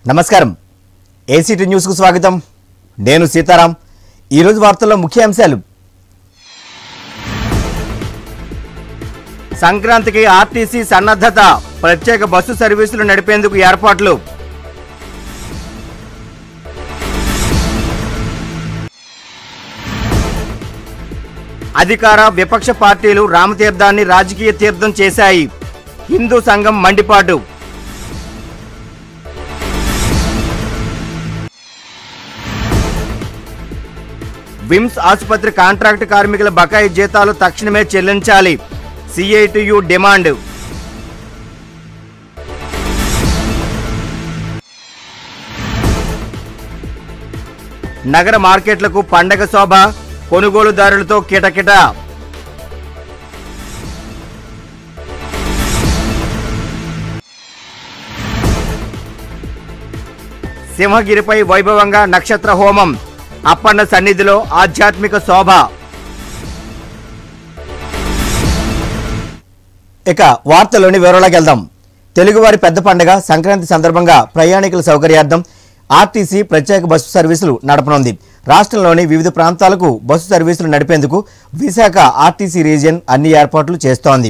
నమస్కారం ఏసీటీ న్యూస్కు స్వాగతం నేను సీతారాం ఈరోజు వార్తల్లో ముఖ్య అంశాలు సంక్రాంతికి ఆర్టీసీ సన్నద్ధత ప్రత్యేక బస్సు సర్వీసులు నడిపేందుకు ఏర్పాట్లు అధికార విపక్ష పార్టీలు రామతీర్థాన్ని రాజకీయ తీర్థం చేశాయి హిందూ సంఘం మండిపాటు విమ్స్ ఆసుపత్రి కాంట్రాక్ట్ కార్మికుల బకాయి జీతాలు తక్షణమే చెల్లించాలి సిఐటియు డిమాండ్ నగర మార్కెట్లకు పండగ శోభ కొనుగోలుదారులతో కిటకిట సింహగిరిపై వైభవంగా నక్షత్ర హోమం అప్పన్న సన్నిధిలో ఆధ్యాత్మిక శోభ ఇక వార్తలోని వివరాలకు వెళ్దాం తెలుగువారి పెద్ద పండుగ సంక్రాంతి సందర్భంగా ప్రయాణికుల సౌకర్యార్థం ఆర్టీసీ ప్రత్యేక బస్సు సర్వీసులు నడపనుంది రాష్ట్రంలోని వివిధ ప్రాంతాలకు బస్సు సర్వీసులు నడిపేందుకు విశాఖ ఆర్టీసీ రీజియన్ అన్ని ఏర్పాట్లు చేస్తోంది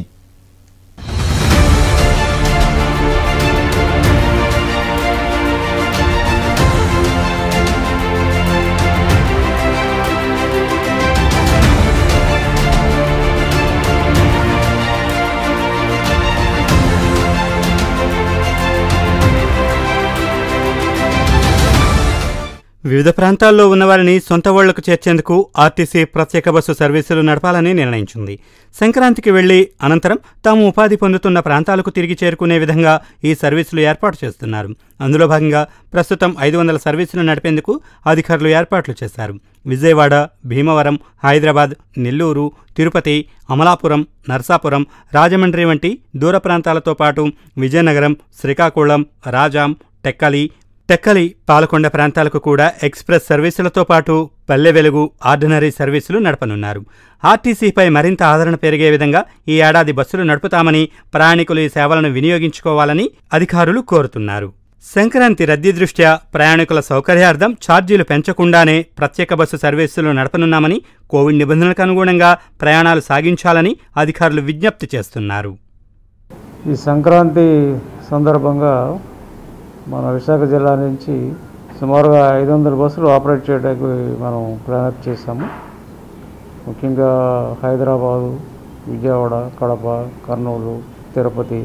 వివిధ ప్రాంతాల్లో ఉన్నవారిని సొంత ఊళ్లకు చేర్చేందుకు ఆర్టీసీ ప్రత్యేక బస్సు సర్వీసులు నడపాలని నిర్ణయించింది సంక్రాంతికి వెళ్లి అనంతరం తాము ఉపాధి పొందుతున్న ప్రాంతాలకు తిరిగి చేరుకునే విధంగా ఈ సర్వీసులు ఏర్పాటు చేస్తున్నారు అందులో భాగంగా ప్రస్తుతం ఐదు వందల సర్వీసులు నడిపేందుకు అధికారులు ఏర్పాట్లు చేశారు విజయవాడ భీమవరం హైదరాబాద్ నెల్లూరు తిరుపతి అమలాపురం నర్సాపురం రాజమండ్రి వంటి దూర ప్రాంతాలతో పాటు విజయనగరం శ్రీకాకుళం రాజాం టెక్కలి టెక్కలి పాలకొండ ప్రాంతాలకు కూడా ఎక్స్ప్రెస్ సర్వీసులతో పాటు పల్లె వెలుగు ఆర్డినరీ సర్వీసులు నడపనున్నారు ఆర్టీసీపై మరింత ఆదరణ పెరిగే విధంగా ఈ ఏడాది బస్సులు నడుపుతామని ప్రయాణికులు ఈ సేవలను వినియోగించుకోవాలని అధికారులు కోరుతున్నారు సంక్రాంతి రద్దీ దృష్ట్యా ప్రయాణికుల సౌకర్యార్థం ఛార్జీలు పెంచకుండానే ప్రత్యేక బస్సు సర్వీసులు నడపనున్నామని కోవిడ్ నిబంధనలకు అనుగుణంగా ప్రయాణాలు సాగించాలని అధికారులు విజ్ఞప్తి చేస్తున్నారు ఈ సంక్రాంతి సందర్భంగా మన విశాఖ జిల్లా నుంచి సుమారుగా ఐదు వందల బస్సులు ఆపరేట్ చేయడానికి మనం ప్లానప్ చేశాము ముఖ్యంగా హైదరాబాదు విజయవాడ కడప కర్నూలు తిరుపతి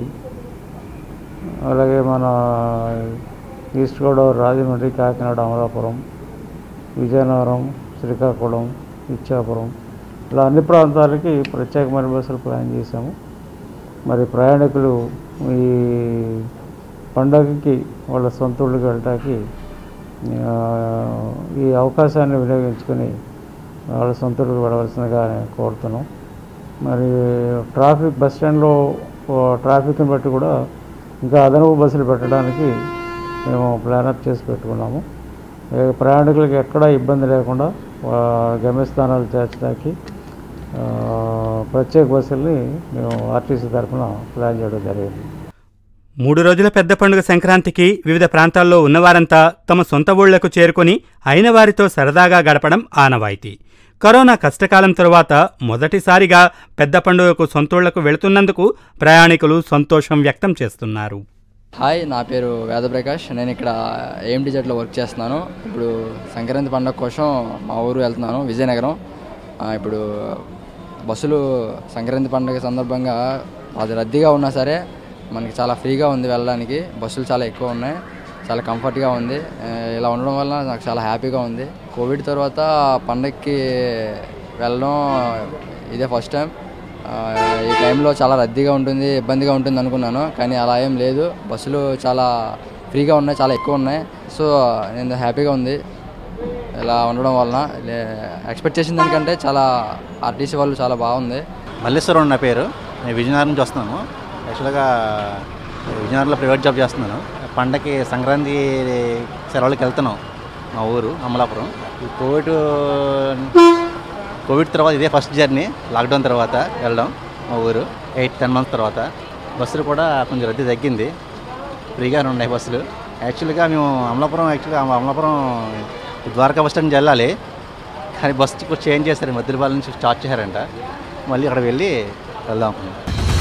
అలాగే మన ఈస్ట్ గోదావరి రాజమండ్రి కాకినాడ అమలాపురం విజయనగరం శ్రీకాకుళం ఇచ్చాపురం ఇలా అన్ని ప్రాంతాలకి ప్రత్యేకమైన బస్సులు ప్లాన్ చేశాము మరి ప్రయాణికులు ఈ పండగకి వాళ్ళ సొంత ఊళ్ళకి వెళ్ళటానికి ఆ, ఈ అవకాశాన్ని వినియోగించుకొని వాళ్ళ సొంత ఊళ్ళకి వెళ్ళవలసిందిగా కోరుతున్నాం మరి ట్రాఫిక్ బస్ స్టాండ్లో ఓ ట్రాఫిక్ని బట్టి కూడా ఇంకా అదనపు బస్సులు పెట్టడానికి మేము ప్లానప్ చేసి పెట్టుకున్నాము ఏ ప్రయాణికులకి ఎక్కడా ఇబ్బంది లేకుండా ఆ, గమ్యస్థానాలు చేర్చడానికి ఆ, ప్రత్యేక బస్సుల్ని మేము ఆర్టీసీ తరఫున ప్లాన్ చేయడం జరిగింది మూడు రోజుల పెద్ద పండుగ సంక్రాంతికి వివిధ ప్రాంతాల్లో ఉన్నవారంతా తమ సొంత ఊళ్లకు చేరుకుని అయిన వారితో సరదాగా గడపడం ఆనవాయితీ కరోనా కష్టకాలం తరువాత మొదటిసారిగా పెద్ద పండుగకు సొంతూళ్లకు వెళుతున్నందుకు ప్రయాణికులు సంతోషం వ్యక్తం చేస్తున్నారు హాయ్ నా పేరు వేదప్రకాష్ నేను ఇక్కడ ఏఎండి జెట్లో వర్క్ చేస్తున్నాను ఇప్పుడు సంక్రాంతి పండుగ కోసం మా ఊరు వెళ్తున్నాను విజయనగరం ఆ, ఇప్పుడు బస్సులు సంక్రాంతి పండుగ సందర్భంగా అది రద్దీగా ఉన్నా సరే మనకి చాలా ఫ్రీగా ఉంది వెళ్ళడానికి బస్సులు చాలా ఎక్కువ ఉన్నాయి చాలా కంఫర్ట్గా ఉంది ఆ, ఇలా ఉండడం వల్ల నాకు చాలా హ్యాపీగా ఉంది కోవిడ్ తర్వాత పండగకి వెళ్ళడం ఇదే ఫస్ట్ టైం ఆ, ఈ టైంలో చాలా రద్దీగా ఉంటుంది ఇబ్బందిగా ఉంటుంది అనుకున్నాను కానీ అలా ఏం లేదు బస్సులు చాలా ఫ్రీగా ఉన్నాయి చాలా ఎక్కువ ఉన్నాయి సో నేను హ్యాపీగా ఉంది ఇలా ఉండడం వలన ఎక్స్పెక్ట్ చేసిన దానికంటే చాలా ఆర్టీసీ వాళ్ళు చాలా బాగుంది మల్లేశ్వరం నా పేరు నేను విజయనగరం నుంచి వస్తున్నాను యాక్చువల్గా విజయనగరంలో ప్రైవేట్ జాబ్ చేస్తున్నాను పండగకి సంక్రాంతి సెలవులకి వెళ్తున్నాం మా ఊరు అమలాపురం ఈ కోవిడ్ కోవిడ్ తర్వాత ఇదే ఫస్ట్ జర్నీ లాక్డౌన్ తర్వాత వెళ్ళడం మా ఊరు ఎయిట్ టెన్ మంత్స్ తర్వాత బస్సులు కూడా కొంచెం రద్దీ తగ్గింది ఫ్రీగానే ఉన్నాయి బస్సులు యాక్చువల్గా మేము అమలాపురం యాక్చువల్గా అమలాపురం ద్వారకా బస్ స్టాండ్ నుంచి వెళ్ళాలి కానీ బస్ కొంచెం చేంజ్ చేశారు మధ్యపాలెం నుంచి స్టార్ట్ చేశారంట మళ్ళీ అక్కడ వెళ్ళి వెళ్దాం అనుకున్నాం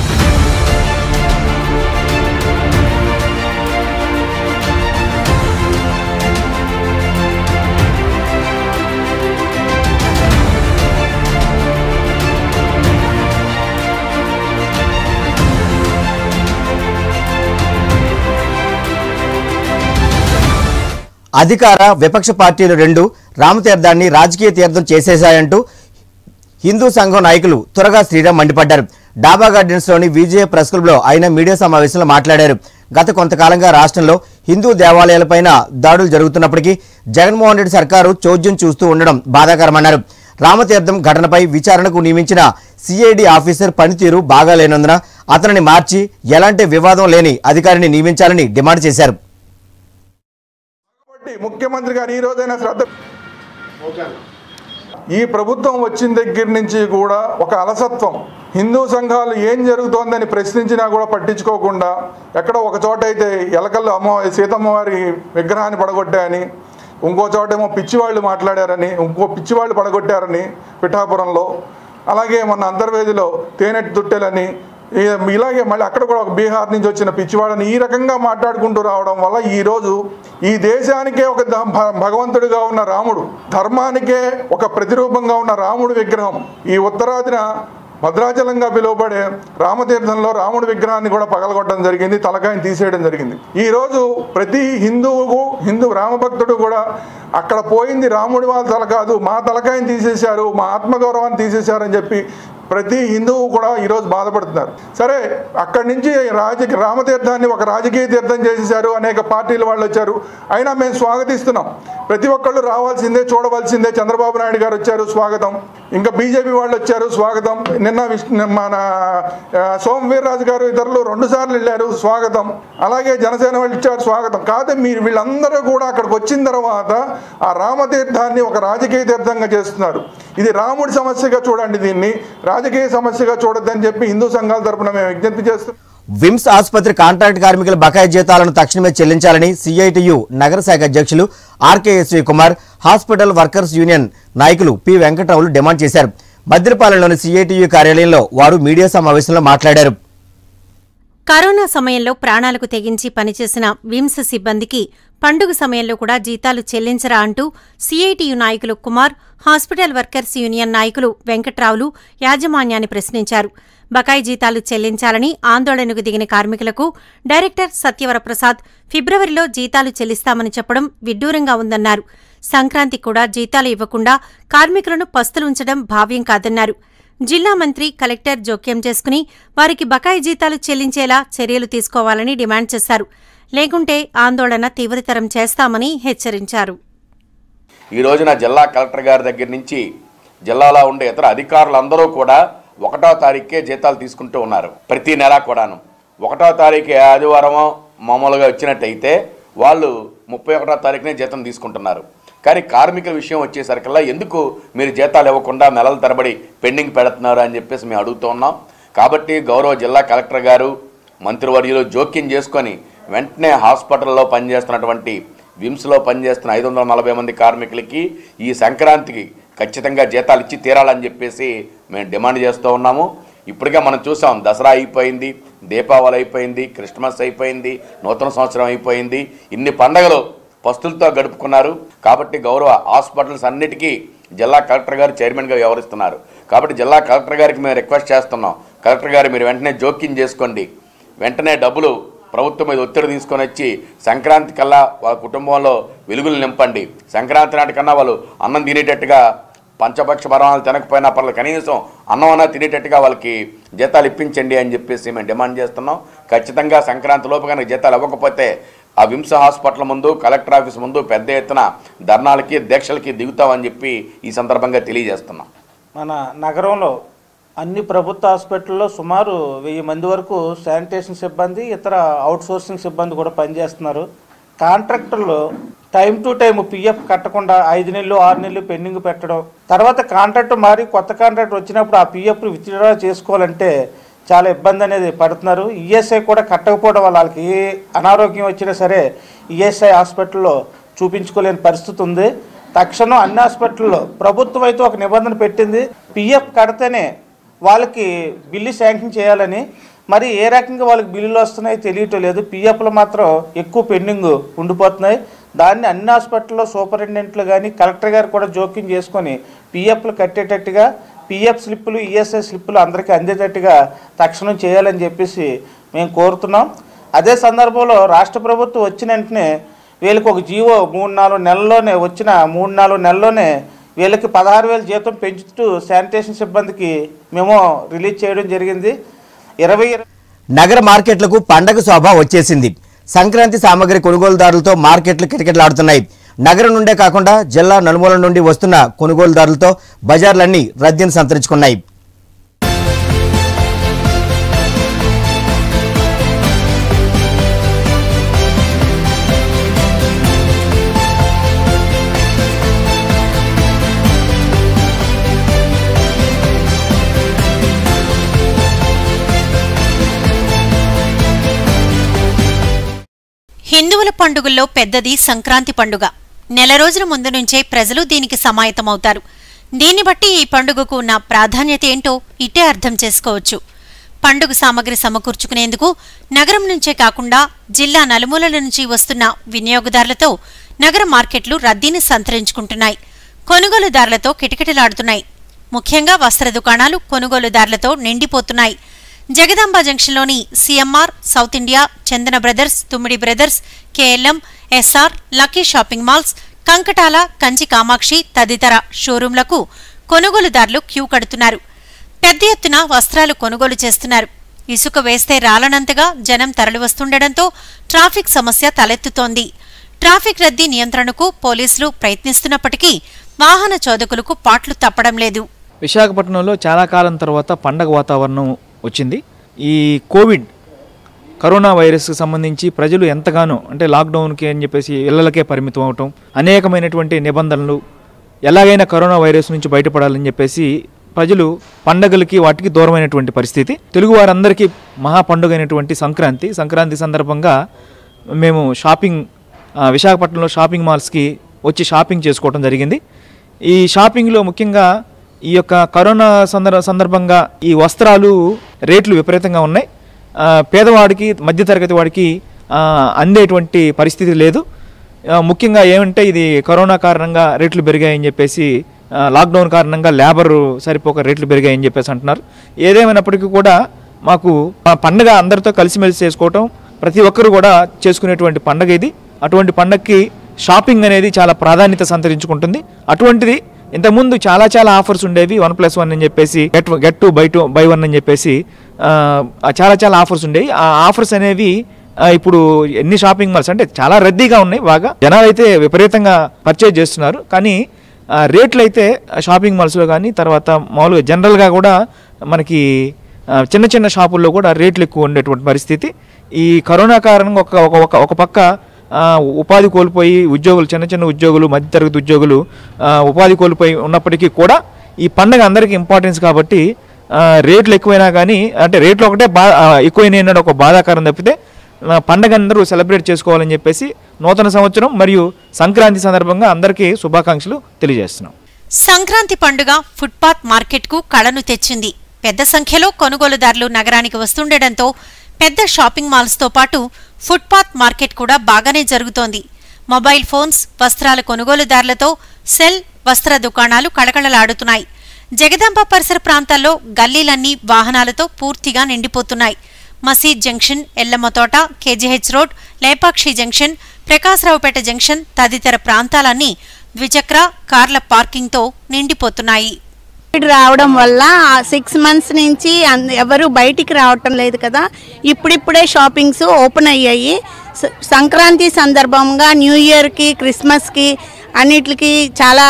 అధికార విపక్ష పార్టీలు రెండు రామతీర్థాన్ని రాజకీయ తీర్థం చేసేశాయంటూ హిందూ సంఘం నాయకులు త్వరగా శ్రీరామ్ మండిపడ్డారు డాబా గార్డెన్స్ లోని విజయ ప్రెస్ క్లబ్ లో ఆయన మీడియా సమావేశంలో మాట్లాడారు గత కొంతకాలంగా రాష్ట్రంలో హిందూ దేవాలయాలపైన దాడులు జరుగుతున్నప్పటికీ జగన్మోహన్ రెడ్డి సర్కారు చోద్యం చూస్తూ ఉండడం బాధాకరమన్నారు రామతీర్థం ఘటనపై విచారణకు నియమించిన సిఐడి ఆఫీసర్ పనితీరు బాగాలేనందున అతనిని మార్చి ఎలాంటి వివాదం లేని అధికారిని నియమించాలని డిమాండ్ చేశారు కాబట్టి ముఖ్యమంత్రి గారు ఈ రోజైనా శ్రద్ధ ఈ ప్రభుత్వం వచ్చిన దగ్గర నుంచి కూడా ఒక అలసత్వం హిందూ సంఘాలు ఏం జరుగుతోందని ప్రశ్నించినా కూడా పట్టించుకోకుండా ఎక్కడో ఒక చోట అయితే ఎలకల్లో అమ్మ సీతమ్మవారి విగ్రహాన్ని పడగొట్టాయని ఇంకో చోటేమో పిచ్చివాళ్ళు మాట్లాడారని ఇంకో పిచ్చివాళ్ళు పడగొట్టారని పిఠాపురంలో అలాగే మొన్న అంతర్వేదిలో తేనెట్ దుట్టెలని ఈ- ఇలాగే మళ్ళీ అక్కడ కూడా ఒక బీహార్ నుంచి వచ్చిన పిచ్చివాడని ఈ రకంగా మాట్లాడుకుంటూ రావడం వల్ల ఈరోజు ఈ దేశానికే ఒక ద- భ- భగవంతుడిగా ఉన్న రాముడు ధర్మానికే ఒక ప్రతిరూపంగా ఉన్న రాముడి విగ్రహం ఈ ఉత్తరాదిన భద్రాచలంగా పిలువబడే రామతీర్థంలో రాముడి విగ్రహాన్ని కూడా పగలగొట్టడం జరిగింది తలకాయని తీసేయడం జరిగింది ఈ రోజు ప్రతి హిందువుకు హిందూ రామభక్తుడు కూడా అక్కడ పోయింది రాముడి వాళ్ళ తల కాదు మా తలకాయని తీసేశారు మా ఆత్మగౌరవాన్ని తీసేశారని చెప్పి ప్రతి హిందువు కూడా ఈరోజు బాధపడుతున్నారు సరే అక్కడి నుంచి రాజకీయ రామతీర్థాన్ని ఒక రాజకీయ తీర్థం చేసేశారు అనేక పార్టీల వాళ్ళు వచ్చారు అయినా మేము స్వాగతిస్తున్నాం ప్రతి ఒక్కళ్ళు రావాల్సిందే చూడవలసిందే చంద్రబాబు నాయుడు గారు వచ్చారు స్వాగతం ఇంకా బీజేపీ వాళ్ళు వచ్చారు స్వాగతం నిన్న విష్ణు మన ఆ, సోమ వీర్రాజు గారు ఇతరులు రెండు సార్లు వెళ్ళారు స్వాగతం అలాగే జనసేన వాళ్ళు ఇచ్చారు స్వాగతం కాదు మీరు వీళ్ళందరూ కూడా అక్కడికి వచ్చిన తర్వాత ఆ రామతీర్థాన్ని ఒక రాజకీయ తీర్థంగా చేస్తున్నారు ఇది రాముడి సమస్యగా చూడండి దీన్ని రాజకీయ సమస్యగా చూడొద్దని చెప్పి హిందూ సంఘాల తరపున మేము విజ్ఞప్తి చేస్తున్నాం విమ్స్ ఆసుపత్రి కాంట్రాక్ట్ కార్మికుల బకాయి జీతాలను తక్షణమే చెల్లించాలని సిఐటియు నగర శాఖ అధ్యక్షులు R K S V Kumar hospital workers union నాయకులు పి వెంకటరావులు డిమాండ్ చేశారు మద్దిరపాలెంలోని సిఐటియు కార్యాలయంలో వారు మీడియా సమావేశంలో మాట్లాడారు కరోనా సమయంలో ప్రాణాలకు తెగించి పనిచేసిన విమ్స్ సిబ్బందికి పండుగ సమయంలో కూడా జీతాలు చెల్లించరా అంటూ సిఐటియు నాయకులు కుమార్ హాస్పిటల్ వర్కర్స్ యూనియన్ నాయకులు వెంకట్రావులు యాజమాన్యాన్ని ప్రశ్నించారు బకాయి జీతాలు చెల్లించాలని ఆందోళనకు దిగిన కార్మికులకు డైరెక్టర్ సత్యవరప్రసాద్ ఫిబ్రవరిలో జీతాలు చెల్లిస్తామని చెప్పడం విడ్డూరంగా ఉందన్నారు సంక్రాంతికి కూడా జీతాలు ఇవ్వకుండా కార్మికులను పస్తులుంచడం భావ్యం కాదన్నారు జిల్లా మంత్రి కలెక్టర్ జోక్యం చేసుకుని వారికి బకాయి జీతాలు చెల్లించేలా చర్యలు తీసుకోవాలని డిమాండ్ చేశారు లేకుంటే ఆందోళన తీవ్రతరం చేస్తామని హెచ్చరించారు ఈ రోజున జిల్లా కలెక్టర్ గారి దగ్గర నుంచి జిల్లాలో ఉండే ఇతర అధికారులందరూ కూడా ఒకటో తారీఖుకే జీతాలు తీసుకుంటూ ఉన్నారు ప్రతి నెల కూడాను ఒకటో తారీఖు ఏ ఆదివారమో మామూలుగా వచ్చినట్టయితే వాళ్ళు ముప్పై ఒకటో తారీఖునే జీతం తీసుకుంటున్నారు కానీ కార్మికుల విషయం వచ్చేసరికల్లా ఎందుకు మీరు జీతాలు ఇవ్వకుండా నెలల తరబడి పెండింగ్ పెడుతున్నారు అని చెప్పేసి మేము అడుగుతూ ఉన్నాం కాబట్టి గౌరవ జిల్లా కలెక్టర్ గారు మంత్రివర్యులు జోక్యం చేసుకొని వెంటనే హాస్పిటల్లో పనిచేస్తున్నటువంటి విమ్స్లో పనిచేస్తున్న ఐదు వందల నలభై మంది కార్మికులకి ఈ సంక్రాంతికి ఖచ్చితంగా జీతాలు ఇచ్చి తీరాలని చెప్పేసి మేము డిమాండ్ చేస్తూ ఉన్నాము ఇప్పటికే మనం చూసాం దసరా అయిపోయింది దీపావళి అయిపోయింది క్రిస్మస్ అయిపోయింది నూతన సంవత్సరం అయిపోయింది ఇన్ని పండగలు పస్తులతో గడుపుకున్నారు కాబట్టి గౌరవ హాస్పిటల్స్ అన్నిటికీ జిల్లా కలెక్టర్ గారు చైర్మన్గా వ్యవహరిస్తున్నారు కాబట్టి జిల్లా కలెక్టర్ గారికి మేము రిక్వెస్ట్ చేస్తున్నాం కలెక్టర్ గారు మీరు వెంటనే జోక్యం చేసుకోండి వెంటనే డబ్బులు ప్రభుత్వం మీద ఒత్తిడి తీసుకొని వచ్చి సంక్రాంతి కల్లా వాళ్ళ కుటుంబంలో వెలుగులు నింపండి సంక్రాంతి నాటికన్నా వాళ్ళు అన్నం తినేటట్టుగా పంచపక్ష పరమాలు తినకపోయినా పర్లేదు కనీసం అన్నం అన్నా తినేటట్టుగా వాళ్ళకి జీతాలు ఇప్పించండి అని చెప్పేసి మేము డిమాండ్ చేస్తున్నాం ఖచ్చితంగా సంక్రాంతి లోపు కనుక జీతాలు ఇవ్వకపోతే ఆ వింస హాస్పిటల్ ముందు కలెక్టర్ ఆఫీస్ ముందు పెద్ద ఎత్తున ధర్నాలకి దీక్షలకి దిగుతామని చెప్పి ఈ సందర్భంగా తెలియజేస్తున్నాం మన నగరంలో అన్ని ప్రభుత్వ హాస్పిటల్లో సుమారు వెయ్యి మంది వరకు శానిటేషన్ సిబ్బంది ఇతర అవుట్ సోర్సింగ్ సిబ్బంది కూడా పనిచేస్తున్నారు కాంట్రాక్టర్లు టైం టు టైం పిఎఫ్ కట్టకుండా ఐదు నెలలు ఆరు నెలలు పెండింగ్ పెట్టడం తర్వాత కాంట్రాక్ట్ మారి కొత్త కాంట్రాక్ట్ వచ్చినప్పుడు ఆ పిఎఫ్ విత్డ్రా చేసుకోవాలంటే చాలా ఇబ్బంది అనేది పడుతున్నారు ఈఎస్ఐ కూడా కట్టకపోవడం వల్ల వాళ్ళకి ఏ అనారోగ్యం వచ్చినా సరే ఈఎస్ఐ హాస్పిటల్లో చూపించుకోలేని పరిస్థితి ఉంది తక్షణం అన్ని హాస్పిటల్లో ప్రభుత్వం అయితే ఒక నిబంధన పెట్టింది పిఎఫ్ కడితేనే వాళ్ళకి బిల్లు శాంక్షన్ చేయాలని మరి ఏ రకంగా వాళ్ళకి బిల్లులు వస్తున్నాయో తెలియటం లేదు పిఎఫ్లు మాత్రం ఎక్కువ పెండింగ్ ఉండిపోతున్నాయి దాన్ని అన్ని హాస్పిటల్లో సూపరింటెండెంట్లు కానీ కలెక్టర్ గారు కూడా జోక్యం చేసుకొని పిఎఫ్లు కట్టేటట్టుగా పిఎఫ్ స్లిప్పులు ఈఎస్ఐ స్లిప్పులు అందరికీ అందేటట్టుగా తక్షణం చేయాలని చెప్పేసి మేము కోరుతున్నాం అదే సందర్భంలో రాష్ట్ర ప్రభుత్వం వచ్చిన వెంటనే వీళ్ళకి ఒక జీవో మూడు నాలుగు నెలల్లోనే వచ్చిన మూడు నాలుగు నెలల్లోనే వీళ్ళకి పదహారు వేల జీతం పెంచుతూ శానిటేషన్ సిబ్బందికి మేము రిలీజ్ చేయడం జరిగింది ఇరవై నగర మార్కెట్లకు పండగ శోభ వచ్చేసింది సంక్రాంతి సామాగ్రి కొనుగోలుదారులతో మార్కెట్లు కిటకిటలాడుతున్నాయి నగరం నుండే కాకుండా జిల్లా నలుమూల నుండి వస్తున్న కొనుగోలుదారులతో బజార్లన్నీ రద్దీని సంతరించుకున్నాయి హిందువుల పండుగల్లో పెద్దది సంక్రాంతి పండుగ నెల రోజుల ముందు నుంచే ప్రజలు దీనికి సమాయత్తమవుతారు దీన్ని బట్టి ఈ పండుగకు ఉన్న ప్రాధాన్యత ఏంటో ఇట్టే అర్థం చేసుకోవచ్చు పండుగ సామగ్రి సమకూర్చుకునేందుకు నగరం నుంచే కాకుండా జిల్లా నలుమూలల నుంచి వస్తున్న వినియోగదారులతో నగర మార్కెట్లు రద్దీని సంతరించుకుంటున్నాయి కొనుగోలుదారులతో కిటకిటలాడుతున్నాయి ముఖ్యంగా వస్త్ర దుకాణాలు కొనుగోలుదారులతో నిండిపోతున్నాయి జగదాంబ జంక్షన్లోని CMR south India Chandana brothers Tummidi brothers KLM SR lucky shopping malls Kankatala Kanchi Kamakshi తదితర షోరూంలకు కొనుగోలుదారులు క్యూ కడుతున్నారు పెద్ద ఎత్తున వస్త్రాలు కొనుగోలు చేస్తున్నారు ఇసుక వేస్తే రాలనంతగా జనం తరలివస్తుండటంతో ట్రాఫిక్ సమస్య తలెత్తుతోంది ట్రాఫిక్ రద్దీ నియంత్రణకు పోలీసులు ప్రయత్నిస్తున్నప్పటికీ వాహన చోదకులకు పాట్లు తప్పడం లేదు విశాఖపట్నంలో చాలా కాలం తర్వాత పండగ వాతావరణం వచ్చింది ఈ కోవిడ్ కరోనా వైరస్కి సంబంధించి ప్రజలు ఎంతగానో అంటే లాక్డౌన్కి అని చెప్పేసి ఇళ్లకే పరిమితం అవటం అనేకమైనటువంటి నిబంధనలు ఎలాగైనా కరోనా వైరస్ నుంచి బయటపడాలని చెప్పేసి ప్రజలు పండగలకి వాటికి దూరమైనటువంటి పరిస్థితి తెలుగు వారందరికీ మహా పండుగ అయినటువంటి సంక్రాంతి సంక్రాంతి సందర్భంగా మేము షాపింగ్ ఆ, విశాఖపట్నంలో షాపింగ్ మాల్స్కి వచ్చి షాపింగ్ చేసుకోవడం జరిగింది ఈ షాపింగ్లో ముఖ్యంగా ఈ యొక్క కరోనా సందర్భ సందర్భంగా ఈ వస్త్రాలు రేట్లు విపరీతంగా ఉన్నాయి ఆ, పేదవాడికి మధ్యతరగతి వాడికి ఆ, అందేటువంటి పరిస్థితి లేదు ఆ, ముఖ్యంగా ఏమంటే ఇది కరోనా కారణంగా రేట్లు పెరిగాయని చెప్పేసి ఆ, లాక్డౌన్ కారణంగా లేబర్ సరిపోక రేట్లు పెరిగాయని చెప్పేసి అంటున్నారు ఏదేమైనప్పటికీ కూడా మాకు ఆ పండగ అందరితో కలిసిమెలిసి చేసుకోవటం ప్రతి ఒక్కరు కూడా చేసుకునేటువంటి పండగ ఇది అటువంటి పండగకి షాపింగ్ అనేది చాలా ప్రాధాన్యత సంతరించుకుంటుంది అటువంటిది ఇంతకుముందు చాలా చాలా ఆఫర్స్ ఉండేవి వన్ ప్లస్ వన్ అని చెప్పేసి get get two by two by one అని చెప్పేసి ఆ, చాలా చాలా ఆఫర్స్ ఉండేవి ఆ ఆఫర్స్ అనేవి ఆ, ఇప్పుడు ఎన్ని షాపింగ్ మాల్స్ అంటే చాలా రద్దీగా ఉన్నాయి బాగా జనాలు అయితే విపరీతంగా పర్చేజ్ చేస్తున్నారు కానీ ఆ, రేట్లు అయితే షాపింగ్ మాల్స్లో కానీ తర్వాత మామూలుగా జనరల్గా కూడా మనకి ఆ, చిన్న చిన్న షాపుల్లో కూడా రేట్లు ఎక్కువ ఉండేటువంటి పరిస్థితి ఈ కరోనా కారణంగా ఒక ఒక ఒక ఒక పక్క ఆ, ఉపాధి కోల్పోయి ఉద్యోగులు చిన్న చిన్న ఉద్యోగులు మధ్యతరగతి ఉద్యోగులు ఆ, ఉపాధి కోల్పోయి ఉన్నప్పటికీ కూడా ఈ పండగ అందరికీ ఇంపార్టెన్స్ కాబట్టి ఆ, రేట్లు ఎక్కువైనా కానీ అంటే రేట్లు ఒకటే బా ఆ, ఎక్కువైనాయి అన్నది ఒక బాధాకరం తప్పితే ఆ, పండగ అందరూ సెలబ్రేట్ చేసుకోవాలని చెప్పేసి నూతన సంవత్సరం మరియు సంక్రాంతి సందర్భంగా అందరికీ శుభాకాంక్షలు తెలియజేస్తున్నాం సంక్రాంతి పండుగ ఫుట్పాత్ మార్కెట్కు కళను తెచ్చింది పెద్ద సంఖ్యలో కొనుగోలుదారులు నగరానికి వస్తుండటంతో పెద్ద షాపింగ్ మాల్స్తో పాటు ఫుట్పాత్ మార్కెట్ కూడా బాగానే జరుగుతోంది మొబైల్ ఫోన్స్ వస్త్రాల కొనుగోలుదారులతో సెల్ వస్త్ర దుకాణాలు కళకళలాడుతున్నాయి జగదాంబ పరిసర ప్రాంతాల్లో గల్లీలన్నీ వాహనాలతో పూర్తిగా నిండిపోతున్నాయి Masjid junction Ellammathota KGH road Lepakshi junction Prakasaraopeta junction తదితర ప్రాంతాలన్నీ ద్విచక్ర కార్ల పార్కింగ్తో నిండిపోతున్నాయి కోవిడ్ రావడం వల్ల సిక్స్ మంత్స్ నుంచి అన్- ఎవరు బయటికి రావటం లేదు కదా ఇప్పుడిప్పుడే షాపింగ్స్ ఓపెన్ అయ్యాయి స- సంక్రాంతి సందర్భంగా న్యూ ఇయర్కి క్రిస్మస్కి అన్నిటికి చాలా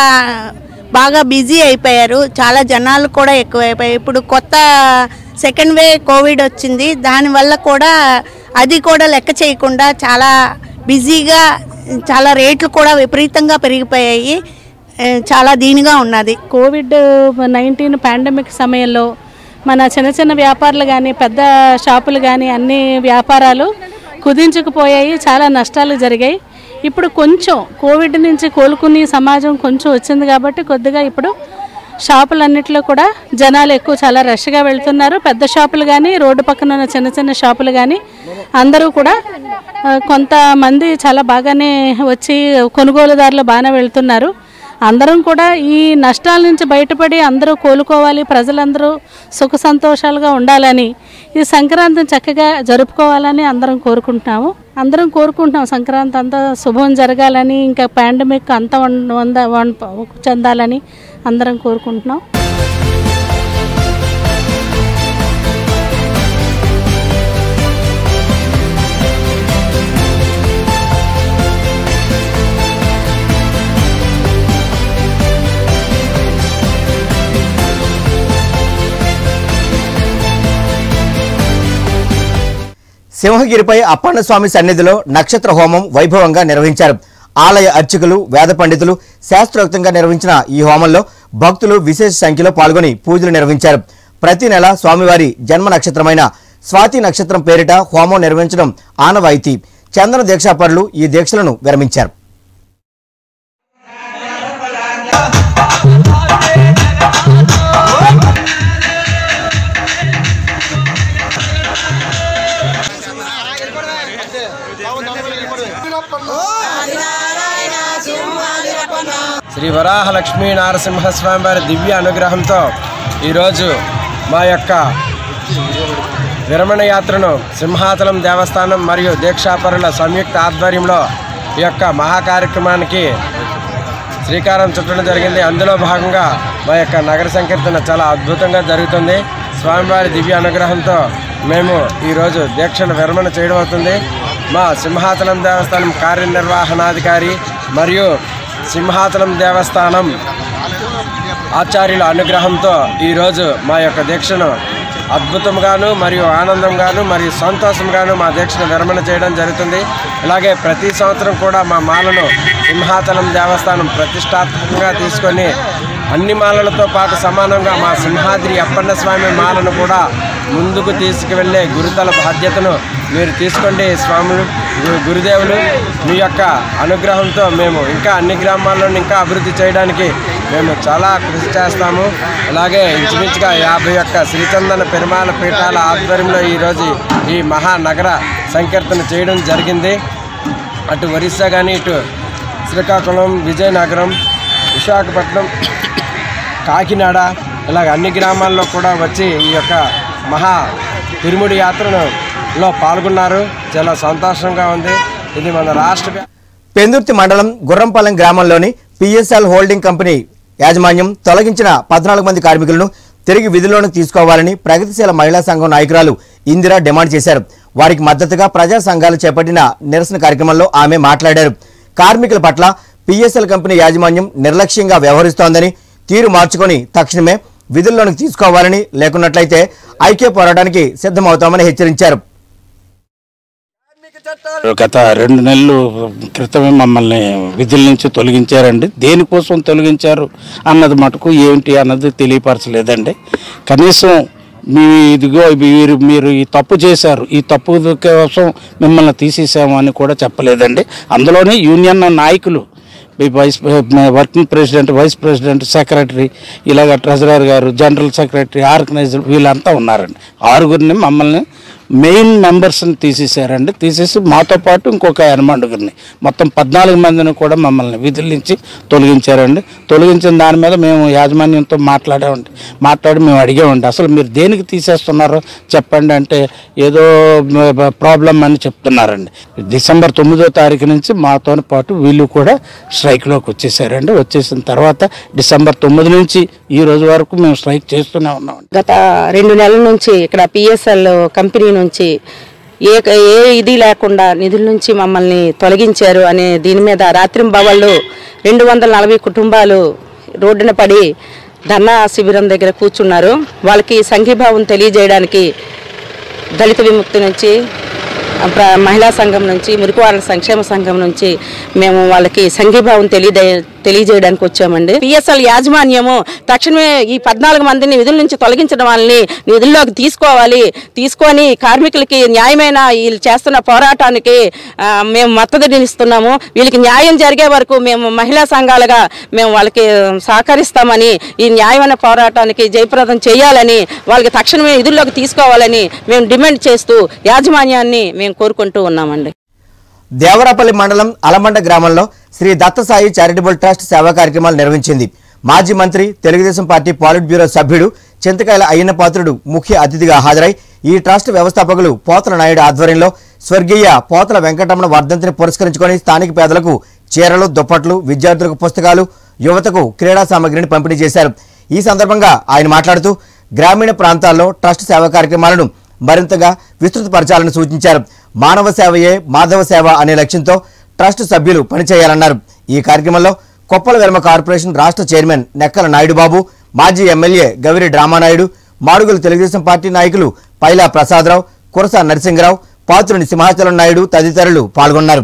బాగా బిజీ అయిపోయారు చాలా జనాలు కూడా ఎక్కువైపోయాయి ఇప్పుడు కొత్త సెకండ్ వే కోవిడ్ వచ్చింది దానివల్ల కూడా అది కూడా లెక్క చేయకుండా చాలా బిజీగా చాలా రేట్లు కూడా విపరీతంగా పెరిగిపోయాయి ఏ, చాలా దీనిగా ఉన్నది కోవిడ్ నైన్టీన్ పాండమిక్ సమయంలో మన చిన్న చిన్న వ్యాపారులు కానీ పెద్ద షాపులు కానీ అన్ని వ్యాపారాలు కుదించుకుపోయాయి చాలా నష్టాలు జరిగాయి ఇప్పుడు కొంచెం కోవిడ్ నుంచి కోలుకుని సమాజం కొంచెం వచ్చింది కాబట్టి కొద్దిగా ఇప్పుడు షాపులన్నిట్లో కూడా జనాలు ఎక్కువ చాలా రష్గా వెళ్తున్నారు పెద్ద షాపులు కానీ రోడ్డు పక్కన ఉన్న చిన్న చిన్న షాపులు కానీ అందరూ కూడా ఆ, కొంతమంది చాలా బాగానే వచ్చి కొనుగోలుదారులు బాగానే వెళ్తున్నారు అందరం కూడా ఈ నష్టాల నుంచి బయటపడి అందరూ కోలుకోవాలి ప్రజలందరూ సుఖ సంతోషాలుగా ఉండాలని ఈ సంక్రాంతిని చక్కగా జరుపుకోవాలని అందరం కోరుకుంటున్నాము అందరం కోరుకుంటున్నాం సంక్రాంతి అంతా శుభం జరగాలని ఇంకా పాండమిక్ అంతా వన్- వంద వన్- చెందాలని అందరం కోరుకుంటున్నాం సింహగిరిపై అప్పన్నస్వామి సన్నిధిలో నక్షత్ర హోమం వైభవంగా నిర్వహించారు ఆలయ అర్చకులు వేద పండితులు శాస్త్రోక్తంగా నిర్వహించిన ఈ హోమంలో భక్తులు విశేష సంఖ్యలో పాల్గొని పూజలు నిర్వహించారు ప్రతి నెల స్వామివారి జన్మ నక్షత్రమైన స్వాతి నక్షత్రం పేరిట హోమం నిర్వహించడం ఆనవాయితీ చంద్ర దీక్షాపరులు ఈ దీక్షలను విరమించారు శ్రీ వరాహ లక్ష్మీ నారసింహస్వామి వారి దివ్య అనుగ్రహంతో ఈరోజు మా యొక్క విరమణ యాత్రను సింహాచలం దేవస్థానం మరియు దీక్షాపరుల సంయుక్త ఆధ్వర్యంలో ఈ యొక్క మహా కార్యక్రమానికి శ్రీకారం చుట్టడం జరిగింది అందులో భాగంగా మా యొక్క నగర సంకీర్తన చాలా అద్భుతంగా జరుగుతుంది స్వామివారి దివ్య అనుగ్రహంతో మేము ఈరోజు దీక్షను విరమణ చేయడం అవుతుంది మా సింహాచలం దేవస్థానం కార్యనిర్వహణాధికారి మరియు సింహాచలం దేవస్థానం ఆచార్యుల అనుగ్రహంతో ఈరోజు మా యొక్క దీక్షను అద్భుతంగాను మరియు ఆనందంగాను మరియు సంతోషంగాను మా దీక్షను విరమణ చేయడం జరుగుతుంది అలాగే ప్రతి సంవత్సరం కూడా మా మాలను సింహాచలం దేవస్థానం ప్రతిష్టాత్మకంగా తీసుకొని అన్ని మాలలతో పాటు సమానంగా మా సింహాద్రి అప్పన్న స్వామి మాలను కూడా ముందుకు తీసుకువెళ్ళే గురుతల బాధ్యతను మీరు తీసుకోండి స్వాములు గు- గురుదేవులు మీ యొక్క అనుగ్రహంతో మేము ఇంకా అన్ని గ్రామాల్లో ఇంకా అభివృద్ధి చేయడానికి మేము చాలా కృషి చేస్తాము అలాగే ఇంచుమించుగా యాభై ఒక్క శ్రీచందన పెరుమాల పీఠాల ఆధ్వర్యంలో ఈరోజు ఈ మహానగర సంకీర్తన చేయడం జరిగింది అటు ఒరిస్సా కానీ ఇటు శ్రీకాకుళం విజయనగరం విశాఖపట్నం కాకినాడ ఇలాగ అన్ని గ్రామాల్లో కూడా వచ్చి ఈ యొక్క మహా తిరుముడి యాత్రను లో పాల్గొన్నారు చాలా సంతోషంగా ఉంది ఇది మన రాష్ట్ర వ్యాప్తంగా పెందుర్తి మండలం గుర్రంపాలెం గ్రామంలోని పిఎస్ఎల్ హోల్డింగ్ కంపెనీ యాజమాన్యం తొలగించిన పద్నాలుగు మంది కార్మికులను తిరిగి విధుల్లోకి తీసుకోవాలని ప్రగతిశీల మహిళా సంఘం నాయకురాలు ఇందిర డిమాండ్ చేశారు వారికి మద్దతుగా ప్రజా సంఘాలు చేపట్టిన నిరసన కార్యక్రమంలో ఆమె మాట్లాడారు కార్మికుల పట్ల పిఎస్ఎల్ కంపెనీ యాజమాన్యం నిర్లక్ష్యంగా వ్యవహరిస్తోందని తీరు మార్చుకొని తక్షణమే విధుల్లోనికి తీసుకోవాలని లేకున్నట్లయితే ఐక్య పోరాటానికి సిద్ధమవుతామని హెచ్చరించారు గత రెండు నెలలు క్రితమే మమ్మల్ని విధుల నుంచి తొలగించారండి దేనికోసం తొలగించారు అన్నది మటుకు ఏంటి అన్నది తెలియపరచలేదండి కనీసం మీ ఇదిగో మీరు మీరు ఈ తప్పు చేశారు ఈ తప్పు కోసం మిమ్మల్ని తీసేసాము అని కూడా చెప్పలేదండి అందులోనే యూనియన్ నాయకులు ఈ vice working president vice president secretary ఇలాగ ట్రెజరర్ గారు జనరల్ సెక్రటరీ ఆర్గనైజర్ వీళ్ళంతా ఉన్నారండి ఆరుగురిని మమ్మల్ని మెయిన్ మెంబర్స్ని తీసేశారండి తీసేసి మాతో పాటు ఇంకొక ఎనమండుగురిని మొత్తం పద్నాలుగు మందిని కూడా మమ్మల్ని విధుల నుంచి తొలగించారండి తొలగించిన దాని మీద మేము యాజమాన్యంతో మాట్లాడామండి మాట్లాడి మేము అడిగామండి అసలు మీరు దేనికి తీసేస్తున్నారో చెప్పండి అంటే ఏదో ప్రాబ్లం అని చెప్తున్నారండి డిసెంబర్ తొమ్మిదో తారీఖు నుంచి మాతో పాటు వీళ్ళు కూడా స్ట్రైక్లోకి వచ్చేసారండి వచ్చేసిన తర్వాత డిసెంబర్ తొమ్మిది నుంచి ఈ రోజు వరకు మేము స్ట్రైక్ చేస్తూనే ఉన్నాం గత రెండు నెలల నుంచి ఇక్కడ పిఎస్ఎల్ కంపెనీ నుంచి ఏ ఏ ఇది లేకుండా నిధుల నుంచి మమ్మల్ని తొలగించారు అనే దీని మీద రాత్రింబవళ్ళు రెండు వందల నలభై కుటుంబాలు రోడ్డున పడి ధర్నా శిబిరం దగ్గర కూర్చున్నారు వాళ్ళకి సంఘీభావం తెలియజేయడానికి దళిత విముక్తి నుంచి ప్ర- మహిళా సంఘం నుంచి మురికివాడల సంక్షేమ సంఘం నుంచి మేము వాళ్ళకి సంఘీభావం తెలియజే తెలియజేయడానికి వచ్చామండి పిఎస్ఎల్ యాజమాన్యము తక్షణమే ఈ పద్నాలుగు మందిని విధుల నుంచి తొలగించడం వాళ్ళని విధుల్లోకి తీసుకోవాలి తీసుకొని కార్మికులకి న్యాయమైన వీళ్ళు చేస్తున్న పోరాటానికి ఆ, మేము మద్దతునిస్తున్నాము వీళ్ళకి న్యాయం జరిగే వరకు మేము మహిళా సంఘాలుగా మేము వాళ్ళకి సహకరిస్తామని ఈ న్యాయమైన పోరాటానికి జయప్రదం చేయాలని వాళ్ళకి తక్షణమే విధుల్లోకి తీసుకోవాలని మేము డిమాండ్ చేస్తూ యాజమాన్యాన్ని మేము కోరుకుంటూ ఉన్నామండి దేవరాపల్లి మండలం అలమండ గ్రామంలో శ్రీ దత్తసాయి చారిటబుల్ ట్రస్ట్ సేవా కార్యక్రమాలు నిర్వహించింది మాజీ మంత్రి తెలుగుదేశం పార్టీ పాలిట్ బ్యూరో సభ్యుడు చింతకాయల అయ్యన్న పాత్రుడు ముఖ్య అతిథిగా హాజరై ఈ ట్రస్ట్ వ్యవస్థాపకులు పోతల నాయుడు ఆధ్వర్యంలో స్వర్గీయ పోతల వెంకటరమణ వర్ధంతిని పురస్కరించుకొని స్థానిక పేదలకు చీరలు దుప్పట్లు విద్యార్థులకు పుస్తకాలు యువతకు క్రీడా సామగ్రిని పంపిణీ చేశారు ఈ సందర్భంగా ఆయన మాట్లాడుతూ గ్రామీణ ప్రాంతాల్లో ట్రస్ట్ సేవా కార్యక్రమాలను మరింతగా విస్తృతపరచాలని సూచించారు మానవ సేవయే మాధవ సేవ అనే లక్ష్యంతో ట్రస్ట్ సభ్యులు పనిచేయాలన్నారు ఈ కార్యక్రమంలో కొప్పల వెలమ కార్పొరేషన్ రాష్ట్ర చైర్మన్ నెక్కల నాయుడు బాబు మాజీ ఎమ్మెల్యే గవిరి డ్రామానాయుడు మాడుగుల తెలుగుదేశం పార్టీ నాయకులు పైలా ప్రసాదరావు కురస నరసింహరావు పాత్రుని సింహాచలం నాయుడు తదితరులు పాల్గొన్నారు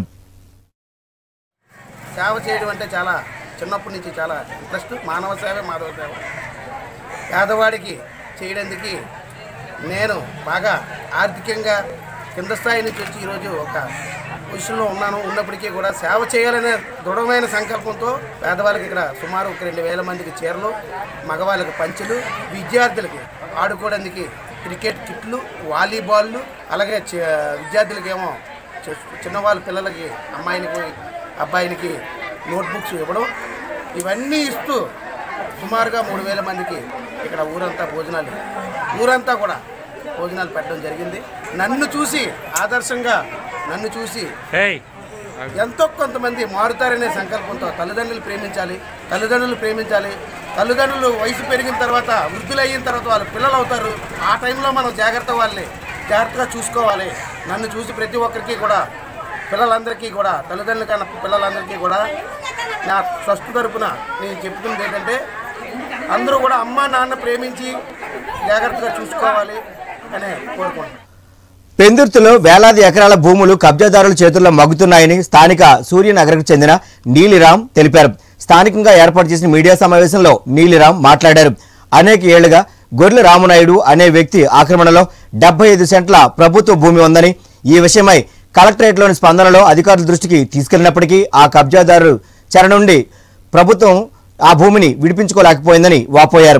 సేవ చేయడం అంటే చాలా చిన్నప్పటి నుంచి చాలా ఇంట్రెస్ట్ మానవ సేవ మాధవ సేవ పేదవాడికి చేయడానికి నేను బాగా ఆర్థికంగా కింద స్థాయి నుంచి వచ్చి ఈరోజు ఒక పొజిషన్లో ఉన్నాను ఉన్నప్పటికీ కూడా సేవ చేయాలనే దృఢమైన సంకల్పంతో పేదవాళ్ళకి ఇక్కడ సుమారు ఒక రెండు వేల మందికి చీరలు మగవాళ్ళకి పంచులు విద్యార్థులకి ఆడుకోవడానికి క్రికెట్ కిట్లు వాలీబాల్లు అలాగే చి- విద్యార్థులకి ఏమో చి- చిన్నవాళ్ళ పిల్లలకి అమ్మాయినికి అబ్బాయినికి నోట్బుక్స్ ఇవ్వడం ఇవన్నీ ఇస్తూ సుమారుగా మూడు వేల మందికి ఇక్కడ ఊరంతా భోజనాలు ఊరంతా కూడా భోజనాలు పెట్టడం జరిగింది నన్ను చూసి ఆదర్శంగా నన్ను చూసి ఎంతో కొంతమంది మారుతారనే సంకల్పంతో తల్లిదండ్రులు ప్రేమించాలి తల్లిదండ్రులు ప్రేమించాలి తల్లిదండ్రులు వయసు పెరిగిన తర్వాత వృద్ధులు అయిన తర్వాత వాళ్ళు పిల్లలు అవుతారు ఆ టైంలో మనం జాగ్రత్త వాళ్ళని జాగ్రత్తగా చూసుకోవాలి నన్ను చూసి ప్రతి ఒక్కరికి కూడా పిల్లలందరికీ కూడా తల్లిదండ్రులు కన్నా పిల్లలందరికీ కూడా నా ట్రస్ట్ తరపున నేను చెప్తున్నది ఏంటంటే అందరూ కూడా అమ్మ నాన్న ప్రేమించి జాగ్రత్తగా చూసుకోవాలి అనే కోరుకుంటున్నాను పెందుర్తిలో వేలాది ఎకరాల భూములు కబ్జాదారుల చేతుల్లో మగ్గుతున్నాయని స్థానిక సూర్యనగర్కు చెందిన నీలిరామ్ తెలిపారు స్థానికంగా ఏర్పాటు చేసిన మీడియా సమావేశంలో నీలిరామ్ మాట్లాడారు అనేక ఏళ్లుగా గొర్రెల రామనాయుడు అనే వ్యక్తి ఆక్రమణలో డెబ్బై ఐదు సెంట్ల ప్రభుత్వ భూమి ఉందని ఈ విషయమై కలెక్టరేట్లోని స్పందనలో అధికారుల దృష్టికి తీసుకెళ్లినప్పటికీ ఆ కబ్జాదారు చెర నుండి ప్రభుత్వం ఆ భూమిని విడిపించుకోలేకపోయిందని వాపోయారు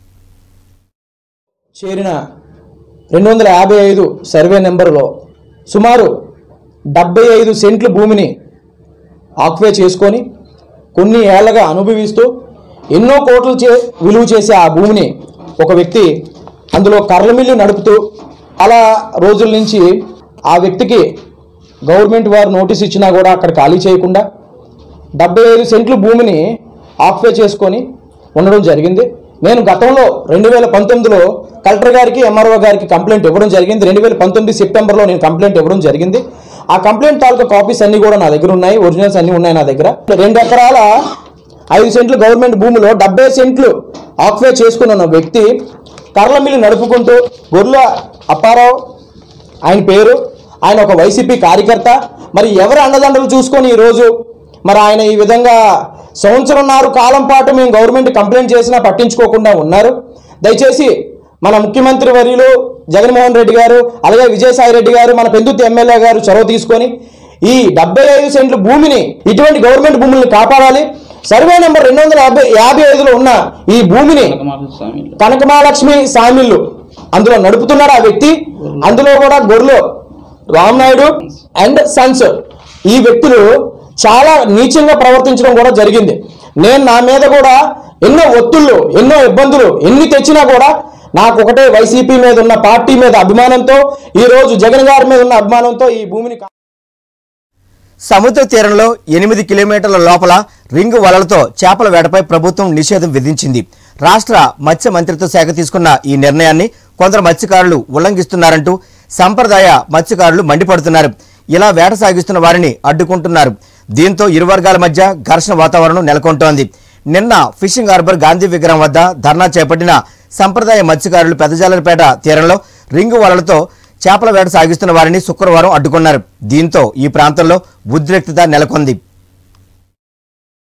చేరిన రెండు వందల యాభై ఐదు సర్వే నెంబర్లో సుమారు డెబ్బై ఐదు సెంట్ల భూమిని ఆక్వే చేసుకొని కొన్ని ఏళ్లగా అనుభవిస్తూ ఎన్నో కోట్లు చే విలువ చేసే ఆ భూమిని ఒక వ్యక్తి అందులో కర్ల మిల్లు నడుపుతూ అలా రోజుల నుంచి ఆ వ్యక్తికి గవర్నమెంట్ వారు నోటీస్ ఇచ్చినా కూడా అక్కడ ఖాళీ చేయకుండా డెబ్బై ఐదు సెంట్ల భూమిని ఆక్వే చేసుకొని ఉండడం జరిగింది నేను గతంలో రెండు వేల పంతొమ్మిదిలో కలెక్టర్ గారికి ఎంఆర్ఓ గారికి కంప్లైంట్ ఇవ్వడం జరిగింది రెండు వేల పంతొమ్మిది సెప్టెంబర్లో నేను కంప్లైంట్ ఇవ్వడం జరిగింది ఆ కంప్లైంట్ తాలూకా కాపీస్ అన్ని కూడా నా దగ్గర ఉన్నాయి ఒరిజినల్స్ అన్ని ఉన్నాయి నా దగ్గర రెండు ఎకరాల ఐదు సెంట్లు గవర్నమెంట్ భూమిలో డెబ్బై సెంట్లు ఆక్వే చేసుకున్న ఉన్న వ్యక్తి కర్ల మిల్లు నడుపుకుంటూ గొర్రెల అప్పారావు ఆయన పేరు ఆయన ఒక వైసీపీ కార్యకర్త మరి ఎవరి అండదండలు చూసుకొని ఈరోజు మరి ఆయన ఈ విధంగా సంవత్సరంన్నర కాలం పాటు మేము గవర్నమెంట్ కంప్లైంట్ చేసినా పట్టించుకోకుండా ఉన్నారు దయచేసి మన ముఖ్యమంత్రి వర్యులు జగన్మోహన్ రెడ్డి గారు అలాగే విజయసాయి రెడ్డి గారు మన పెందుర్తి ఎమ్మెల్యే గారు చొరవ తీసుకొని ఈ డెబ్బై ఐదు సెంట్ల భూమిని ఇటువంటి గవర్నమెంట్ భూముల్ని కాపాడాలి సర్వే నెంబర్ రెండు వందల యాభై యాభై ఐదులో ఉన్న ఈ భూమిని కనకమహాలక్ష్మి సామిళ్ళు అందులో నడుపుతున్నాడు ఆ వ్యక్తి అందులో కూడా గొర్రెలు రామ్నాయుడు అండ్ సన్స్ ఈ వ్యక్తులు చాలా నీచంగా ప్రవర్తించడం కూడా జరిగింది నేను నా మీద కూడా ఎన్నో ఒత్తుళ్ళు ఎన్నో ఇబ్బందులు ఎన్ని తెచ్చినా కూడా నాకు ఒకటే వైసీపీ మీద ఉన్న పార్టీ మీద అభిమానంతో ఈ రోజు జగన్ గారి మీద ఉన్న అభిమానంతో ఈ భూమిని కా- సముద్ర తీరంలో ఎనిమిది కిలోమీటర్ల లోపల రింగు వలలతో చేపల వేటపై ప్రభుత్వం నిషేధం విధించింది రాష్ట్ర మత్స్య మంత్రిత్వ శాఖ తీసుకున్న ఈ నిర్ణయాన్ని కొందరు మత్స్యకారులు ఉల్లంఘిస్తున్నారంటూ సంప్రదాయ మత్స్యకారులు మండిపడుతున్నారు ఇలా వేట సాగిస్తున్న వారిని అడ్డుకుంటున్నారు దీంతో ఇరు వర్గాల మధ్య ఘర్షణ వాతావరణం నెలకొంటోంది నిన్న ఫిషింగ్ హార్బర్ గాంధీ విగ్రహం వద్ద ధర్నా చేపట్టిన సంప్రదాయ మత్స్యకారులు పెద్దజాలపేట తీరంలో రింగు వలలతో చేపల వేట సాగిస్తున్న వారిని శుక్రవారం అడ్డుకున్నారు దీంతో ఈ ప్రాంతంలో ఉద్రిక్తత నెలకొంది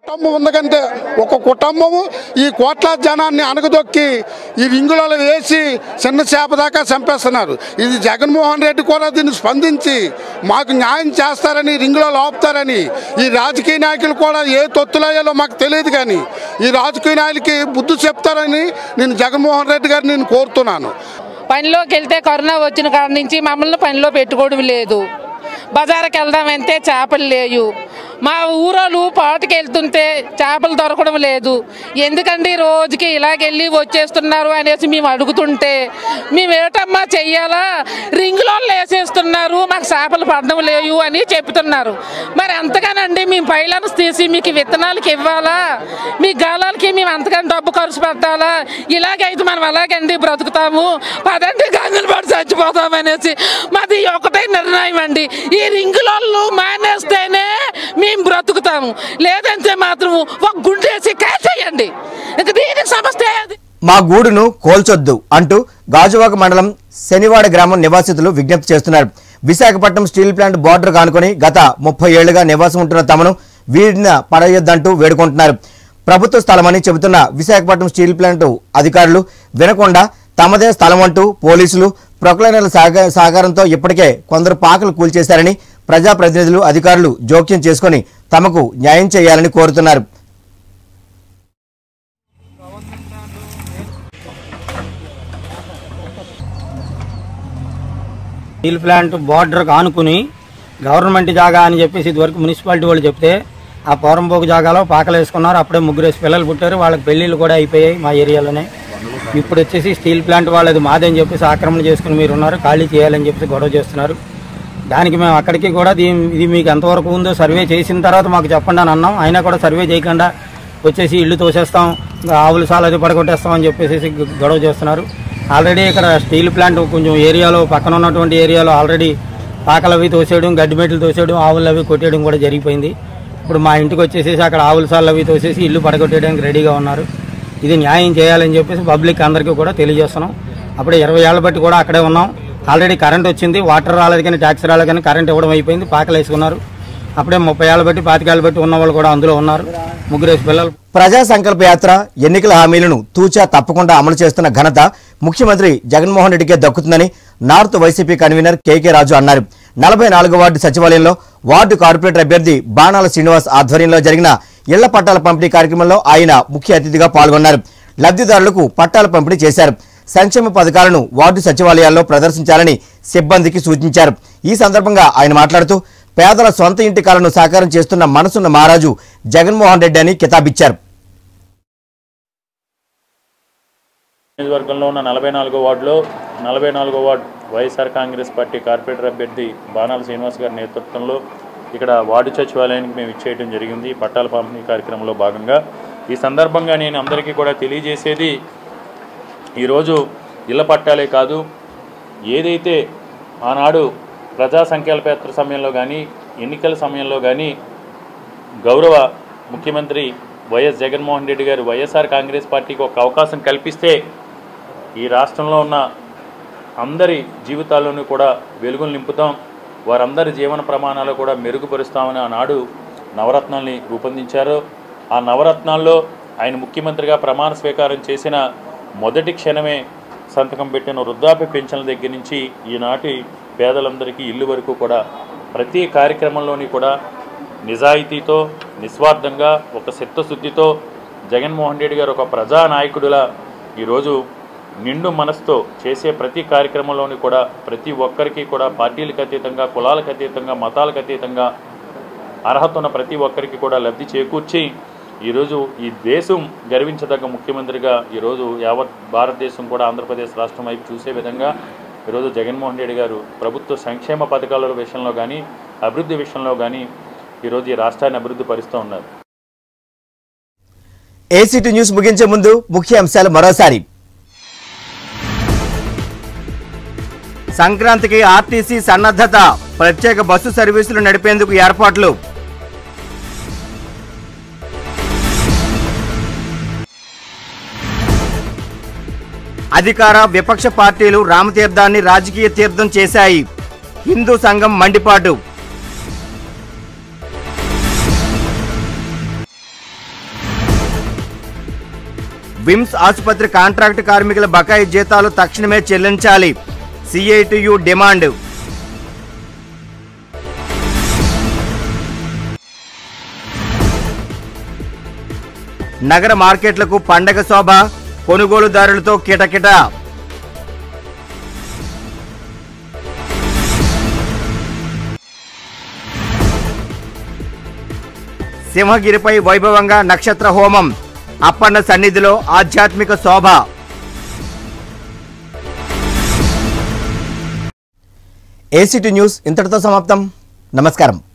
కుటుంబం ఉందకంటే ఒక కుటుంబము ఈ కోట్ల జనాన్ని అనగదొక్కి ఈ రింగులలో వేసి చిన్న చేప దాకా చంపేస్తున్నారు ఇది జగన్మోహన్ రెడ్డి కూడా దీన్ని స్పందించి మాకు న్యాయం చేస్తారని రింగులో లోపుతారని ఈ రాజకీయ నాయకులు కూడా ఏ తొత్తులయ్యాలో మాకు తెలియదు కానీ ఈ రాజకీయ నాయకులకి బుద్ధి చెప్తారని నేను జగన్మోహన్ రెడ్డి గారిని నేను కోరుతున్నాను పనిలోకి వెళ్తే కరోనా వచ్చిన కాడ నుంచి మమ్మల్ని పనిలో పెట్టుకోవడం లేదు బజారుకి వెళ్దామంటే చేపలు లేవు మా ఊరోళ్ళు పాటకి వెళ్తుంటే చేపలు దొరకడం లేదు ఎందుకండి రోజుకి ఇలాగెళ్ళి వచ్చేస్తున్నారు అనేసి మేము అడుగుతుంటే మేము ఏటమ్మా చెయ్యాలా రింగులో వేసేస్తున్నారు మాకు చేపలు పడడం లేవు అని చెప్తున్నారు మరి అంతగానండి మేము పైలన్స్ తీసి మీకు విత్తనాలకి ఇవ్వాలా మీ గాలాలకి మేము అంతగానో డబ్బు ఖర్చు పెట్టాలా ఇలాగైతే మనం అలాగండి బ్రతుకుతాము పదండి గంగులు పడి చచ్చిపోతామనేసి మాది ఒకటే నిర్ణయం అండి ఈ రింగులలో మానేస్తేనే మేము బ్రతుకుతాము లేదంటే మాత్రం ఒక గుండేసి కాల్చేయండి ఇంక దీనికి సమస్య అది మా గూడును కోల్చొద్దు అంటూ గాజువాక మండలం శనివాడ గ్రామం నివాసితులు విజ్ఞప్తి చేస్తున్నారు విశాఖపట్నం స్టీల్ ప్లాంట్ బార్డర్ కానుకొని గత ముప్పై ఏళ్లుగా నివాసం ఉంటున్న తమను వీడిన పడేయొద్దంటూ వేడుకుంటున్నారు ప్రభుత్వ స్థలమని చెబుతున్న విశాఖపట్నం స్టీల్ ప్లాంట్ అధికారులు వినకుండా తమదే స్థలం అంటూ పోలీసులు ప్రొక్లైనర్ల సహక- సహకారంతో ఇప్పటికే కొందరు పాకలు కూల్చేశారని ప్రజాప్రతినిధులు అధికారులు జోక్యం చేసుకొని తమకు న్యాయం చేయాలని కోరుతున్నారు స్టీల్ ప్లాంట్ బార్డర్ ఆనుకుని గవర్నమెంట్ జాగా అని చెప్పేసి ఇదివరకు మున్సిపాలిటీ వాళ్ళు చెప్తే ఆ పోరంపోకు జాగాలో పాకలు వేసుకున్నారు అప్పుడే ముగ్గురేసి పిల్లలు పుట్టారు వాళ్ళకి పెళ్లిళ్ళు కూడా అయిపోయాయి మా ఏరియాలోనే ఇప్పుడు వచ్చేసి స్టీల్ ప్లాంట్ వాళ్ళది మాదని చెప్పేసి ఆక్రమణ చేసుకుని మీరు ఉన్నారు ఖాళీ చేయాలని చెప్పేసి గొడవ చేస్తున్నారు దానికి మేము అక్కడికి కూడా దీని ఇది మీకు ఎంతవరకు ఉందో సర్వే చేసిన తర్వాత మాకు చెప్పండి అని అన్నాం అయినా కూడా సర్వే చేయకుండా వచ్చేసి ఇల్లు తోసేస్తాం ఆవుల సాల అది పడగొట్టేస్తాం అని చెప్పేసి గొడవ చేస్తున్నారు ఆల్రెడీ ఇక్కడ స్టీల్ ప్లాంట్ కొంచెం ఏరియాలో పక్కన ఉన్నటువంటి ఏరియాలో ఆల్రెడీ పాకలు అవి తోసేయడం గడ్డి మెట్లు తోసేయడం ఆవులు అవి కొట్టేయడం కూడా జరిగిపోయింది ఇప్పుడు మా ఇంటికి వచ్చేసేసి అక్కడ ఆవుల సార్లు అవి తోసేసి ఇల్లు పడగొట్టేయడానికి రెడీగా ఉన్నారు ఇది న్యాయం చేయాలని చెప్పేసి పబ్లిక్ అందరికీ కూడా తెలియజేస్తున్నాం అప్పుడే ఇరవై ఏళ్ళ బట్టి కూడా అక్కడే ఉన్నాం ఆల్రెడీ కరెంట్ వచ్చింది వాటర్ రాలేదు కానీ ట్యాక్స్ రాలేదు కానీ కరెంట్ ఇవ్వడం అయిపోయింది పాకలు వేసుకున్నారు అప్పుడే ముప్పై ఏళ్ళ బట్టి పాతికేళ్ళ బట్టి ఉన్న వాళ్ళు కూడా అందులో ఉన్నారు ముగ్గురేసి పిల్లలు ప్రజా సంకల్ప యాత్ర ఎన్నికల హామీలను తూచా తప్పకుండా అమలు చేస్తున్న ఘనత ముఖ్యమంత్రి జగన్మోహన్ రెడ్డికే దక్కుతుందని north YCP convener KK Raju అన్నారు నలభై నాలుగో వార్డు సచివాలయంలో వార్డు కార్పొరేటర్ అభ్యర్థి బాణాల శ్రీనివాస్ ఆధ్వర్యంలో జరిగిన ఇళ్ల పట్టాల పంపిణీ కార్యక్రమంలో ఆయన ముఖ్య అతిథిగా పాల్గొన్నారు లబ్ధిదారులకు పట్టాల పంపిణీ చేశారు సంక్షేమ పథకాలను వార్డు సచివాలయాల్లో ప్రదర్శించాలని సిబ్బందికి సూచించారు ఈ సందర్భంగా ఆయన మాట్లాడుతూ పేదల సొంత ఇంటి కలను సాకారం చేస్తున్న మనసున్న మహారాజు జగన్మోహన్ రెడ్డి అని కితాబిచ్చారు నియోజకవర్గంలో ఉన్న నలభై నాలుగో వార్డులో నలభై నాలుగో వార్డు వైఎస్ఆర్ కాంగ్రెస్ పార్టీ కార్పొరేటర్ అభ్యర్థి బాణాల శ్రీనివాస్ గారి నేతృత్వంలో ఇక్కడ వార్డు సచివాలయానికి మేము ఇచ్చేయడం జరిగింది పట్టాల పంపిణీ కార్యక్రమంలో భాగంగా ఈ సందర్భంగా నేను అందరికీ కూడా తెలియజేసేది ఈరోజు ఇళ్ల పట్టాలే కాదు ఏదైతే ఆనాడు ప్రజా సంకల్పయాత్ర సమయంలో కానీ ఎన్నికల సమయంలో కానీ గౌరవ ముఖ్యమంత్రి వైఎస్ జగన్మోహన్ రెడ్డి గారు వైఎస్ఆర్ కాంగ్రెస్ పార్టీకి ఒక అవకాశం కల్పిస్తే ఈ రాష్ట్రంలో ఉన్న అందరి జీవితాల్లోనూ కూడా వెలుగులు నింపుతాం వారందరి జీవన ప్రమాణాలు కూడా మెరుగుపరుస్తామని ఆనాడు నవరత్నాల్ని రూపొందించారు ఆ నవరత్నాల్లో ఆయన ముఖ్యమంత్రిగా ప్రమాణ స్వీకారం చేసిన మొదటి క్షణమే సంతకం పెట్టిన వృద్ధాప్య పెన్షన్ల దగ్గర నుంచి ఈనాటి పేదలందరికీ ఇల్లు వరకు కూడా ప్రతి కార్యక్రమంలోని కూడా నిజాయితీతో నిస్వార్థంగా ఒక చిత్తశుద్ధితో జగన్మోహన్ రెడ్డి గారు ఒక ప్రజానాయకుడిలా ఈరోజు నిండు మనసుతో చేసే ప్రతి కార్యక్రమంలోని కూడా ప్రతి ఒక్కరికి కూడా పార్టీలకు అతీతంగా కులాలకు అతీతంగా మతాలకు అతీతంగా అర్హత ఉన్న ప్రతి ఒక్కరికి కూడా లబ్ధి చేకూర్చి ఈరోజు ఈ దేశం గర్వించదగ్గ ముఖ్యమంత్రిగా ఈరోజు యావత్ భారతదేశం కూడా ఆంధ్రప్రదేశ్ రాష్ట్రం వైపు చూసే విధంగా ఈరోజు జగన్మోహన్ రెడ్డి గారు ప్రభుత్వ సంక్షేమ పథకాల విషయంలో కానీ అభివృద్ధి విషయంలో కానీ ఈరోజు ఈ రాష్ట్రాన్ని అభివృద్ధి పరుస్తూ ఉన్నారు ఏసీటీ న్యూస్ ముగించే ముందు ముఖ్య అంశాలు మరోసారి సంక్రాంతికి ఆర్టీసీ సన్నద్ధత ప్రత్యేక బస్సు సర్వీసులు నడిపేందుకు ఏర్పాట్లు అధికార విపక్ష పార్టీలు రామతీర్థాన్ని రాజకీయ తీర్థం చేశాయి హిందూ సంఘం మండిపాటు విమ్స్ ఆసుపత్రి కాంట్రాక్ట్ కార్మికుల బకాయి జీతాలు తక్షణమే చెల్లించాలి సిఐటియు డిమాండ్ నగర మార్కెట్లకు పండగ శోభ కొనుగోలుదారులతో కిటకిట సింహగిరిపై వైభవంగా నక్షత్ర హోమం అప్పన్న సన్నిధిలో ఆధ్యాత్మిక శోభ ఏసీటీ న్యూస్ ఇంతటితో సమాప్తం నమస్కారం